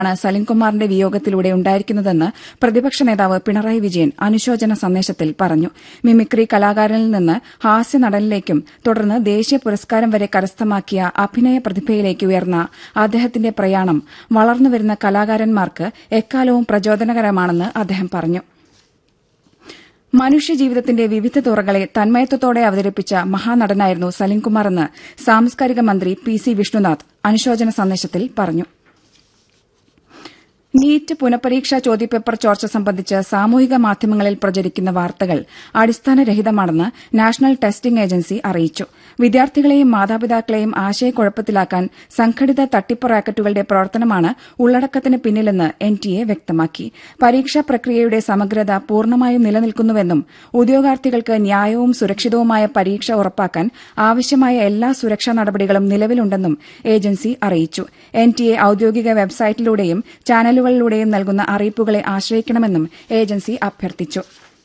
ാണ് സലിംകുമാറിന്റെ വിയോഗത്തിലൂടെ ഉണ്ടായിരിക്കുന്നതെന്ന് പ്രതിപക്ഷ നേതാവ് പിണറായി വിജയൻ അനുശോചന സന്ദേശത്തിൽ പറഞ്ഞു മിമിക്രി കലാകാരനിൽ നിന്ന് ഹാസ്യനടനിലേക്കും തുടർന്ന് ദേശീയ പുരസ്കാരം വരെ കരസ്ഥമാക്കിയ അഭിനയ പ്രതിഭയിലേക്ക് ഉയർന്ന അദ്ദേഹത്തിന്റെ പ്രയാണം വളർന്നുവരുന്ന കലാകാരന്മാർക്ക് എക്കാലവും പ്രചോദനകരമാണെന്ന് അദ്ദേഹം പറഞ്ഞു മനുഷ്യജീവിതത്തിന്റെ വിവിധ തുറകളെ തന്മയത്വത്തോടെ അവതരിപ്പിച്ച മഹാനടനായിരുന്നു സലിംകുമാറെന്ന് സാംസ്കാരിക മന്ത്രി പി സി വിഷ്ണുനാഥ് അനുശോചന സന്ദേശത്തിൽ പറഞ്ഞു നീറ്റ് പുനഃപരീക്ഷാ ചോദ്യപേപ്പർ ചോർച്ച സംബന്ധിച്ച് സാമൂഹിക മാധ്യമങ്ങളിൽ പ്രചരിക്കുന്ന വാർത്തകൾ അടിസ്ഥാനരഹിതമാണെന്ന് നാഷണൽ ടെസ്റ്റിംഗ് ഏജൻസി അറിയിച്ചു വിദ്യാർത്ഥികളെയും മാതാപിതാക്കളെയും ആശയക്കുഴപ്പത്തിലാക്കാൻ സംഘടിത തട്ടിപ്പ് റാക്കറ്റുകളുടെ പ്രവർത്തനമാണ് ഉള്ളടക്കത്തിന് പിന്നിലെന്ന് എൻ ടി എ വ്യക്തമാക്കി പരീക്ഷാ പ്രക്രിയയുടെ സമഗ്രത പൂർണ്ണമായും നിലനിൽക്കുന്നുവെന്നും ഉദ്യോഗാർത്ഥികൾക്ക് ന്യായവും സുരക്ഷിതവുമായ പരീക്ഷ ഉറപ്പാക്കാൻ ആവശ്യമായ എല്ലാ സുരക്ഷാ നടപടികളും നിലവിലുണ്ടെന്നും ഏജൻസി അറിയിച്ചു എൻ ടി എ ഔദ്യോഗിക വെബ്സൈറ്റിലൂടെയും ചാനലുകളിലൂടെയും നൽകുന്ന അറിയിപ്പുകളെ ആശ്രയിക്കണമെന്നും ഏജൻസി അഭ്യർത്ഥിച്ചു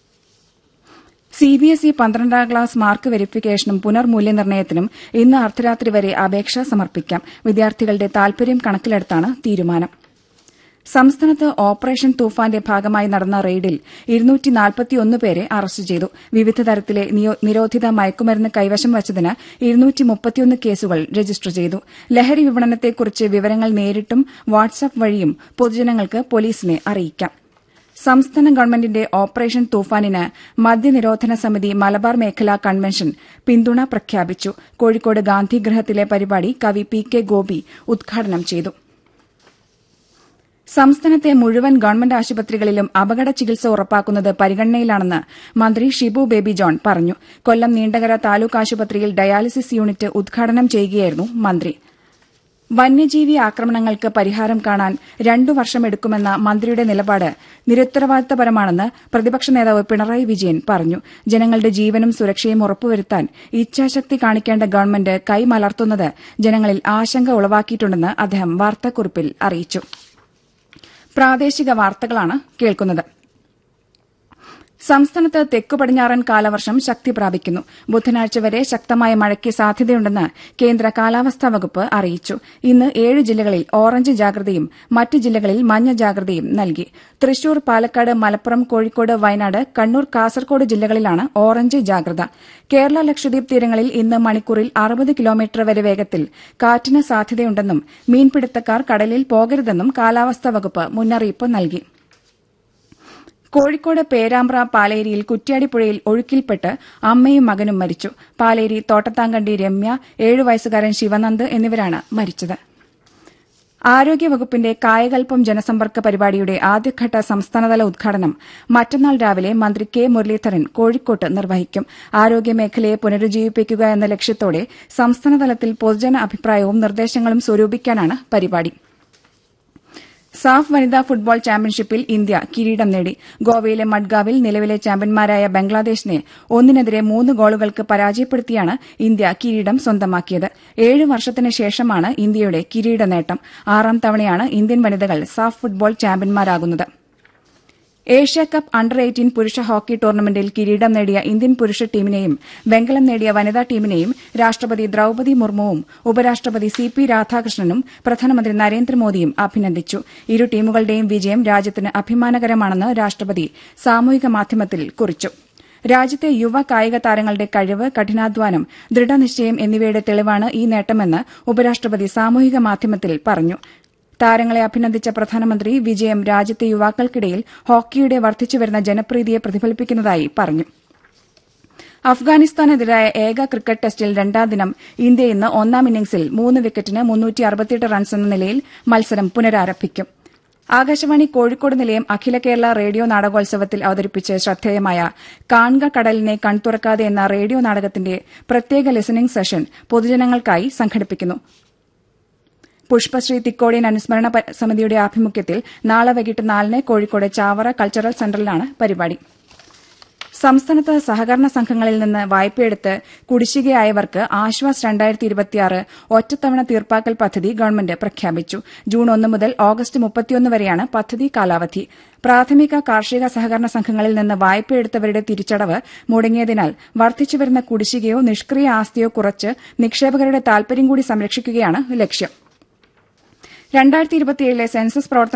സിബിഎസ്ഇ പന്ത്രണ്ടാം ക്ലാസ് മാർക്ക് വെരിഫിക്കേഷനും പുനർമൂല്യനിർണ്ണയത്തിനും ഇന്ന് അർദ്ധരാത്രി വരെ അപേക്ഷ സമർപ്പിക്കാം വിദ്യാർത്ഥികളുടെ താൽപര്യം കണക്കിലെടുത്താണ് തീരുമാനം സംസ്ഥാനത്ത് ഓപ്പറേഷൻ തൂഫാന്റെ ഭാഗമായി നടന്ന റെയ്ഡിൽ പേരെ അറസ്റ്റ് ചെയ്തു വിവിധ തരത്തിലെ നിരോധിത മയക്കുമരുന്ന് കൈവശം വച്ചതിന് കേസുകൾ രജിസ്റ്റർ ചെയ്തു ലഹരി വിപണനത്തെക്കുറിച്ച് വിവരങ്ങൾ നേരിട്ടും വാട്സ്ആപ്പ് വഴിയും പൊതുജനങ്ങൾക്ക് പോലീസിനെ അറിയിക്കാം സംസ്ഥാന ഗവൺമെന്റിന്റെ ഓപ്പറേഷൻ തൂഫാനിന് മദ്യനിരോധന സമിതി മലബാർ മേഖലാ കൺവെൻഷൻ പിന്തുണ പ്രഖ്യാപിച്ചു കോഴിക്കോട് ഗാന്ധിഗൃഹത്തിലെ പരിപാടി കവി പി കെ ഗോപി ഉദ്ഘാടനം ചെയ്തു സംസ്ഥാനത്തെ മുഴുവൻ ഗവൺമെന്റ് ആശുപത്രികളിലും അപകട ചികിത്സ ഉറപ്പാക്കുന്നത് പരിഗണനയിലാണെന്ന് മന്ത്രി ഷിബു ബേബി ജോൺ പറഞ്ഞു കൊല്ലം നീണ്ടകര താലൂക്ക് ആശുപത്രിയിൽ ഡയാലിസിസ് യൂണിറ്റ് ഉദ്ഘാടനം ചെയ്യുകയായിരുന്നു മന്ത്രി വന്യജീവി ആക്രമണങ്ങൾക്ക് പരിഹാരം കാണാൻ രണ്ടു വർഷമെടുക്കുമെന്ന മന്ത്രിയുടെ നിലപാട് നിരുത്തരവാദിത്തപരമാണെന്ന് പ്രതിപക്ഷ നേതാവ് പിണറായി വിജയൻ പറഞ്ഞു ജനങ്ങളുടെ ജീവനും സുരക്ഷയും ഉറപ്പുവരുത്താൻ ഇച്ഛാശക്തി കാണിക്കേണ്ട ഗവൺമെന്റ് കൈമലർത്തുന്നത് ജനങ്ങളിൽ ആശങ്ക ഉളവാക്കിയിട്ടുണ്ടെന്ന് അദ്ദേഹം വാർത്താക്കുറിപ്പിൽ അറിയിച്ചു പ്രാദേശിക വാർത്തകളാണ് കേൾക്കുന്നത് സംസ്ഥാനത്ത് തെക്കു പടിഞ്ഞാറൻ കാലവർഷം ശക്തി പ്രാപിക്കുന്നു ബുധനാഴ്ച വരെ ശക്തമായ മഴയ്ക്ക് സാധ്യതയുണ്ടെന്ന് കേന്ദ്ര കാലാവസ്ഥാ വകുപ്പ് അറിയിച്ചു ഇന്ന് ഏഴ് ജില്ലകളിൽ ഓറഞ്ച് ജാഗ്രതയും മറ്റ് ജില്ലകളിൽ മഞ്ഞ ജാഗ്രതയും നൽകി തൃശൂർ പാലക്കാട് മലപ്പുറം കോഴിക്കോട് വയനാട് കണ്ണൂർ കാസർകോട് ജില്ലകളിലാണ് ഓറഞ്ച് ജാഗ്രത കേരള ലക്ഷദ്വീപ് തീരങ്ങളിൽ ഇന്ന് മണിക്കൂറിൽ അറുപത് കിലോമീറ്റർ വരെ വേഗത്തിൽ കാറ്റിന് സാധ്യതയുണ്ടെന്നും മീൻപിടുത്തക്കാർ കടലിൽ പോകരുതെന്നും കാലാവസ്ഥാ വകുപ്പ് മുന്നറിയിപ്പ് നൽകി കോഴിക്കോട് പേരാമ്പ്ര പാലേരിയിൽ കുറ്റ്യാടിപ്പുഴയിൽ ഒഴുക്കിൽപ്പെട്ട് അമ്മയും മകനും മരിച്ചു പാലേരി തോട്ടത്താങ്കണ്ടി രമ്യ ഏഴു വയസ്സുകാരൻ ശിവനന്ദ് എന്നിവരാണ് മരിച്ചത് ആരോഗ്യവകുപ്പിന്റെ കായകൽപ്പം ജനസമ്പർക്ക പരിപാടിയുടെ ആദ്യഘട്ട സംസ്ഥാനതല ഉദ്ഘാടനം മറ്റന്നാൾ രാവിലെ മന്ത്രി കെ മുരളീധരൻ കോഴിക്കോട്ട് നിർവഹിക്കും ആരോഗ്യമേഖലയെ പുനരുജ്ജീവിപ്പിക്കുക എന്ന ലക്ഷ്യത്തോടെ സംസ്ഥാനതലത്തിൽ പൊതുജന അഭിപ്രായവും നിർദ്ദേശങ്ങളും സ്വരൂപിക്കാനാണ് പരിപാടി സാഫ് വനിതാ ഫുട്ബോൾ ചാമ്പ്യൻഷിപ്പിൽ ഇന്ത്യ കിരീടം നേടി ഗോവയിലെ മഡ്ഗാവിൽ നിലവിലെ ചാമ്പ്യന്മാരായ ബംഗ്ലാദേശിനെ ഒന്നിനെതിരെ മൂന്ന് ഗോളുകൾക്ക് പരാജയപ്പെടുത്തിയാണ് ഇന്ത്യ കിരീടം സ്വന്തമാക്കിയത് ഏഴ് വർഷത്തിന് ശേഷമാണ് ഇന്ത്യയുടെ കിരീട നേട്ടം ആറാം തവണയാണ് ഇന്ത്യൻ വനിതകൾ സാഫ് ഫുട്ബോൾ ചാമ്പ്യന്മാരാകുന്നത് ഏഷ്യാകപ്പ് അണ്ടർ എയ്റ്റീൻ പുരുഷ ഹോക്കി ടൂർണമെന്റിൽ കിരീടം നേടിയ ഇന്ത്യൻ പുരുഷ ടീമിനെയും വെങ്കലം നേടിയ വനിതാ ടീമിനെയും രാഷ്ട്രപതി ദ്രൌപതി മുർമുവും ഉപരാഷ്ട്രപതി സി പി രാധാകൃഷ്ണനും പ്രധാനമന്ത്രി നരേന്ദ്രമോദിയും അഭിനന്ദിച്ചു ഇരു ടീമുകളുടെയും വിജയം രാജ്യത്തിന് അഭിമാനകരമാണെന്ന് രാഷ്ട്രപതി സാമൂഹിക മാധ്യമത്തിൽ കുറിച്ചു രാജ്യത്തെ യുവ കായിക താരങ്ങളുടെ കഴിവ് കഠിനാധ്വാനം ദൃഢനിശ്ചയം എന്നിവയുടെ തെളിവാണ് ഈ നേട്ടമെന്ന് ഉപരാഷ്ട്രപതി സാമൂഹിക മാധ്യമത്തിൽ പറഞ്ഞു താരങ്ങളെ അഭിനന്ദിച്ച പ്രധാനമന്ത്രി വിജയം രാജ്യത്തെ യുവാക്കൾക്കിടയിൽ ഹോക്കിയുടെ വർദ്ധിച്ചുവരുന്ന ജനപ്രീതിയെ പ്രതിഫലിപ്പിക്കുന്നതായി പറഞ്ഞു അഫ്ഗാനിസ്ഥാനെതിരായ ഏക ക്രിക്കറ്റ് ടെസ്റ്റിൽ രണ്ടാം ദിനം ഇന്ത്യ ഇന്ന് ഒന്നാം ഇന്നിംഗ്സിൽ മൂന്ന് വിക്കറ്റിന് റൺസ് എന്ന നിലയിൽ മത്സരം പുനരാരംഭിക്കും ആകാശവാണി കോഴിക്കോട് നിലയം അഖില കേരള റേഡിയോ നാടകോത്സവത്തിൽ അവതരിപ്പിച്ച് ശ്രദ്ധേയമായ കാൺക കടലിനെ കൺതുറക്കാതെ എന്ന റേഡിയോ നാടകത്തിന്റെ പ്രത്യേക ലിസണിംഗ് സെഷൻ പൊതുജനങ്ങൾക്കായി സംഘടിപ്പിക്കുന്നു പുഷ്പശ്രീ തിക്കോടിയൻ അനുസ്മരണ സമിതിയുടെ ആഭിമുഖ്യത്തിൽ നാളെ വൈകിട്ട് നാലിന് കോഴിക്കോട് ചാവറ കൾച്ചറൽ സെന്ററിലാണ് പരിപാടി സംസ്ഥാനത്ത് സഹകരണ സംഘങ്ങളിൽ നിന്ന് വായ്പയെടുത്ത് കുടിശ്ശികയായവർക്ക് ആശ്വാസ് രണ്ടായിരത്തി ഇരുപത്തിയാറ് ഒറ്റത്തവണ തീർപ്പാക്കൽ പദ്ധതി ഗവൺമെന്റ് പ്രഖ്യാപിച്ചു ജൂൺ ഒന്ന് മുതൽ ഓഗസ്റ്റ് മുപ്പത്തിയൊന്ന് വരെയാണ് പദ്ധതി കാലാവധി പ്രാഥമിക കാർഷിക സഹകരണ സംഘങ്ങളിൽ നിന്ന് വായ്പയെടുത്തവരുടെ തിരിച്ചടവ് മുടങ്ങിയതിനാൽ വർദ്ധിച്ചുവരുന്ന കുടിശ്ശികയോ നിഷ്ക്രിയ ആസ്തിയോ കുറച്ച് നിക്ഷേപകരുടെ താൽപര്യം കൂടി സംരക്ഷിക്കുകയാണ് ലക്ഷ്യം രണ്ടായിരത്തി ഇരുപത്തിയേഴിലെ സെൻസസ് പ്രവർത്തന